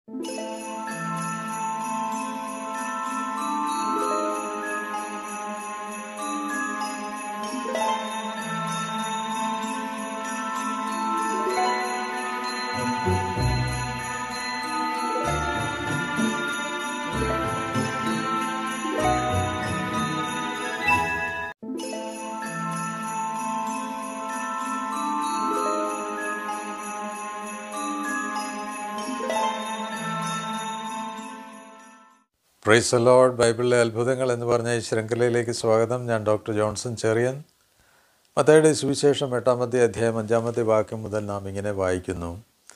price load ബൈബിളിലെ അത്ഭുതങ്ങൾ എന്ന് പറഞ്ഞ ഈ ശൃംഖലയിലേക്ക് സ്വാഗതം ഞാൻ ഡോക്ടർ ജോൺസൺ ചെറിയൻ മത്തയുടെ സുവിശേഷം എട്ടാമത്തെ അധ്യായം അഞ്ചാമത്തെ വാക്യം മുതൽ നാം ഇങ്ങനെ വായിക്കുന്നു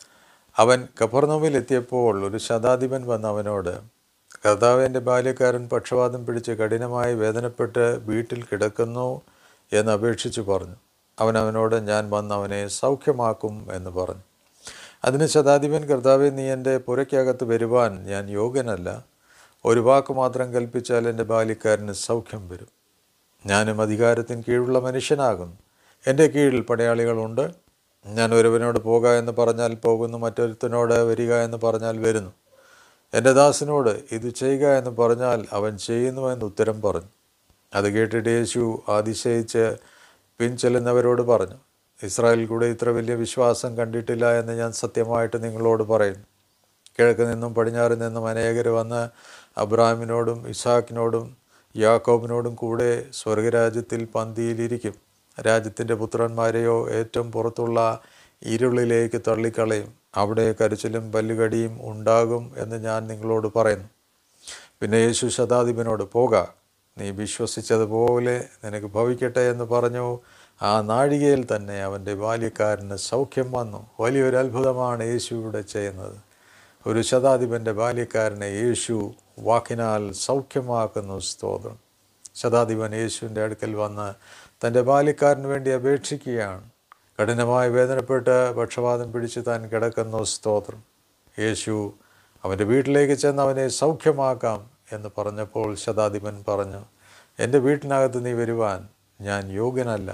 അവൻ കഫർനോമിൽ എത്തിയപ്പോൾ ഒരു ശതാധിപൻ വന്ന് അവനോട് കർത്താവിൻ്റെ ബാല്യക്കാരൻ പക്ഷവാതം പിടിച്ച് കഠിനമായി വേദനപ്പെട്ട് വീട്ടിൽ കിടക്കുന്നു എന്ന് അപേക്ഷിച്ചു പറഞ്ഞു അവൻ അവനോട് ഞാൻ വന്ന് അവനെ സൗഖ്യമാക്കും എന്ന് പറഞ്ഞു അതിന് ശതാധിപൻ കർത്താവെ നീ എൻ്റെ പുരയ്ക്കകത്ത് വരുവാൻ ഞാൻ യോഗ്യനല്ല ഒരു വാക്ക് മാത്രം കൽപ്പിച്ചാൽ എൻ്റെ ബാല്യക്കാരന് സൗഖ്യം വരും ഞാനും അധികാരത്തിന് കീഴുള്ള മനുഷ്യനാകുന്നു എൻ്റെ കീഴിൽ പടയാളികളുണ്ട് ഞാൻ ഒരുവനോട് പോക എന്ന് പറഞ്ഞാൽ പോകുന്നു മറ്റൊരുത്തനോട് വരിക എന്ന് പറഞ്ഞാൽ വരുന്നു എൻ്റെ ദാസനോട് ഇത് ചെയ്യുക എന്ന് പറഞ്ഞാൽ അവൻ ചെയ്യുന്നു എന്ന് ഉത്തരം പറഞ്ഞു അത് കേട്ടിട്ട് യേശു അതിശയിച്ച് പിൻചെല്ലുന്നവരോട് പറഞ്ഞു ഇസ്രായേൽ കൂടെ ഇത്ര വലിയ വിശ്വാസം കണ്ടിട്ടില്ല എന്ന് ഞാൻ സത്യമായിട്ട് നിങ്ങളോട് പറയുന്നു കിഴക്ക് നിന്നും പടിഞ്ഞാറ് നിന്നും അനേകർ വന്ന് അബ്രാഹിമിനോടും ഇസാക്കിനോടും യാക്കോബിനോടും കൂടെ സ്വർഗരാജ്യത്തിൽ പന്തിയിലിരിക്കും രാജ്യത്തിൻ്റെ പുത്രന്മാരെയോ ഏറ്റവും പുറത്തുള്ള ഇരുളിലേക്ക് തള്ളിക്കളയും അവിടെ കരുച്ചിലും പല്ലുകടിയും ഉണ്ടാകും എന്ന് ഞാൻ നിങ്ങളോട് പറയുന്നു പിന്നെ യേശു ശതാധിപനോട് പോക നീ വിശ്വസിച്ചതുപോലെ നിനക്ക് ഭവിക്കട്ടെ എന്ന് പറഞ്ഞു ആ നാഴികയിൽ തന്നെ അവൻ്റെ ബാല്യക്കാരന് സൗഖ്യം വന്നു വലിയൊരു അത്ഭുതമാണ് യേശു ഇവിടെ ചെയ്യുന്നത് ഒരു ശതാധിപൻ്റെ ബാല്യക്കാരനെ യേശു വാക്കിനാൽ സൗഖ്യമാക്കുന്നു സ്തോത്രം ശതാധിപൻ യേശുവിൻ്റെ അടുക്കൽ വന്ന് തൻ്റെ ബാല്യക്കാരന് വേണ്ടി അപേക്ഷിക്കുകയാണ് കഠിനമായി വേദനപ്പെട്ട് പക്ഷപാതം പിടിച്ച് താൻ കിടക്കുന്നു സ്തോത്രം യേശു അവൻ്റെ വീട്ടിലേക്ക് ചെന്ന് അവനെ സൗഖ്യമാക്കാം എന്ന് പറഞ്ഞപ്പോൾ ശതാധിപൻ പറഞ്ഞു എൻ്റെ വീട്ടിനകത്ത് നീ വരുവാൻ ഞാൻ യോഗ്യനല്ല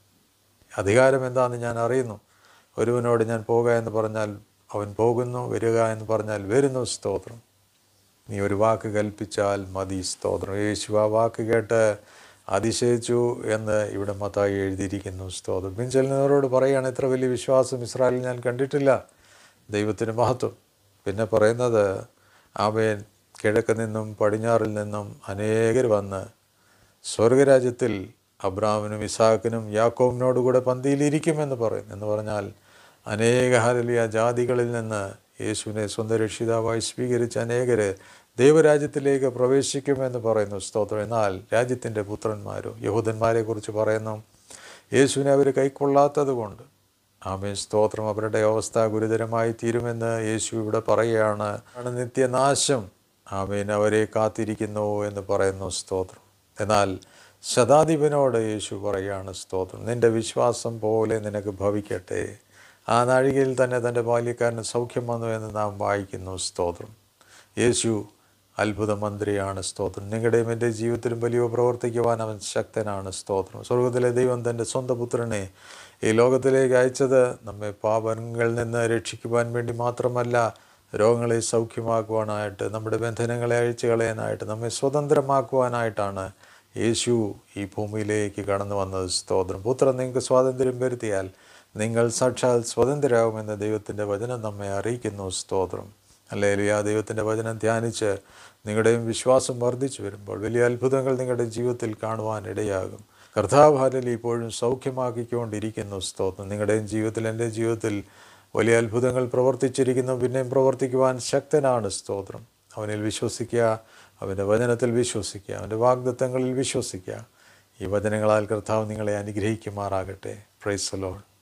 അധികാരം എന്താണെന്ന് ഞാൻ അറിയുന്നു ഒരുവനോട് ഞാൻ പോകുക എന്ന് പറഞ്ഞാൽ അവൻ പോകുന്നു വരിക എന്ന് പറഞ്ഞാൽ വരുന്നു സ്തോത്രം നീ ഒരു വാക്ക് കൽപ്പിച്ചാൽ മതി സ്തോത്രം യേശു ആ വാക്ക് കേട്ട് അതിശയിച്ചു എന്ന് ഇവിടെ മത്തായി എഴുതിയിരിക്കുന്നു സ്തോത്രം പിൻചെല്ലുന്നവരോട് പറയുകയാണ് ഇത്ര വലിയ വിശ്വാസം ഇസ്രായേലിൽ ഞാൻ കണ്ടിട്ടില്ല ദൈവത്തിന് മഹത്വം പിന്നെ പറയുന്നത് അവൻ കിഴക്ക് നിന്നും പടിഞ്ഞാറിൽ നിന്നും അനേകർ വന്ന് സ്വർഗരാജ്യത്തിൽ അബ്രാമിനും ഇസാക്കിനും യാക്കോബിനോട് കൂടെ പന്തിയിലിരിക്കുമെന്ന് പറയും എന്ന് പറഞ്ഞാൽ അനേക ഹരലിയ ജാതികളിൽ നിന്ന് യേശുവിനെ സ്വന്തം രക്ഷിതാവായി സ്വീകരിച്ച അനേകര് ദൈവരാജ്യത്തിലേക്ക് പ്രവേശിക്കുമെന്ന് പറയുന്നു സ്തോത്രം എന്നാൽ രാജ്യത്തിൻ്റെ പുത്രന്മാരോ യഹൂദന്മാരെ കുറിച്ച് പറയുന്നു യേശുവിനെ അവർ കൈക്കൊള്ളാത്തത് കൊണ്ട് ആമേ സ്തോത്രം അവരുടെ അവസ്ഥ ഗുരുതരമായി തീരുമെന്ന് യേശു ഇവിടെ പറയുകയാണ് ആണ് നിത്യനാശം ആമേൻ അവരെ കാത്തിരിക്കുന്നു എന്ന് പറയുന്നു സ്തോത്രം എന്നാൽ ശതാധിപനോട് യേശു പറയുകയാണ് സ്തോത്രം നിന്റെ വിശ്വാസം പോലെ നിനക്ക് ഭവിക്കട്ടെ ആ നാഴികയിൽ തന്നെ തൻ്റെ ബാല്യക്കാരന് സൗഖ്യം വന്നു എന്ന് നാം വായിക്കുന്നു സ്തോത്രം യേശു അത്ഭുത മന്ത്രിയാണ് സ്തോത്രം നിങ്ങളുടെയും എൻ്റെ ജീവിതത്തിലും വലിയ പ്രവർത്തിക്കുവാൻ അവൻ ശക്തനാണ് സ്തോത്രം സ്വർഗത്തിലെ ദൈവം തൻ്റെ സ്വന്തം പുത്രനെ ഈ ലോകത്തിലേക്ക് അയച്ചത് നമ്മെ പാപങ്ങളിൽ നിന്ന് രക്ഷിക്കുവാൻ വേണ്ടി മാത്രമല്ല രോഗങ്ങളെ സൗഖ്യമാക്കുവാനായിട്ട് നമ്മുടെ ബന്ധനങ്ങളെ അഴിച്ചു കളയാനായിട്ട് നമ്മെ സ്വതന്ത്രമാക്കുവാനായിട്ടാണ് യേശു ഈ ഭൂമിയിലേക്ക് കടന്നു വന്നത് സ്തോത്രം പുത്രൻ നിങ്ങൾക്ക് സ്വാതന്ത്ര്യം വരുത്തിയാൽ നിങ്ങൾ സാക്ഷാൽ സ്വതന്ത്രരാകുമെന്ന് ദൈവത്തിൻ്റെ വചനം നമ്മെ അറിയിക്കുന്നു സ്തോത്രം അല്ലെങ്കിൽ ആ ദൈവത്തിൻ്റെ വചനം ധ്യാനിച്ച് നിങ്ങളുടെയും വിശ്വാസം വർദ്ധിച്ചു വരുമ്പോൾ വലിയ അത്ഭുതങ്ങൾ നിങ്ങളുടെ ജീവിതത്തിൽ കാണുവാൻ ഇടയാകും കർത്താവ് ഹാലലി ഇപ്പോഴും സൗഖ്യമാക്കിക്കൊണ്ടിരിക്കുന്നു സ്തോത്രം നിങ്ങളുടെയും ജീവിതത്തിൽ എൻ്റെ ജീവിതത്തിൽ വലിയ അത്ഭുതങ്ങൾ പ്രവർത്തിച്ചിരിക്കുന്നു പിന്നെയും പ്രവർത്തിക്കുവാൻ ശക്തനാണ് സ്തോത്രം അവനിൽ വിശ്വസിക്കുക അവൻ്റെ വചനത്തിൽ വിശ്വസിക്കുക അവൻ്റെ വാഗ്ദത്തങ്ങളിൽ വിശ്വസിക്കുക ഈ വചനങ്ങളാൽ കർത്താവ് നിങ്ങളെ അനുഗ്രഹിക്കുമാറാകട്ടെ പ്രൈസ് ലോഡ്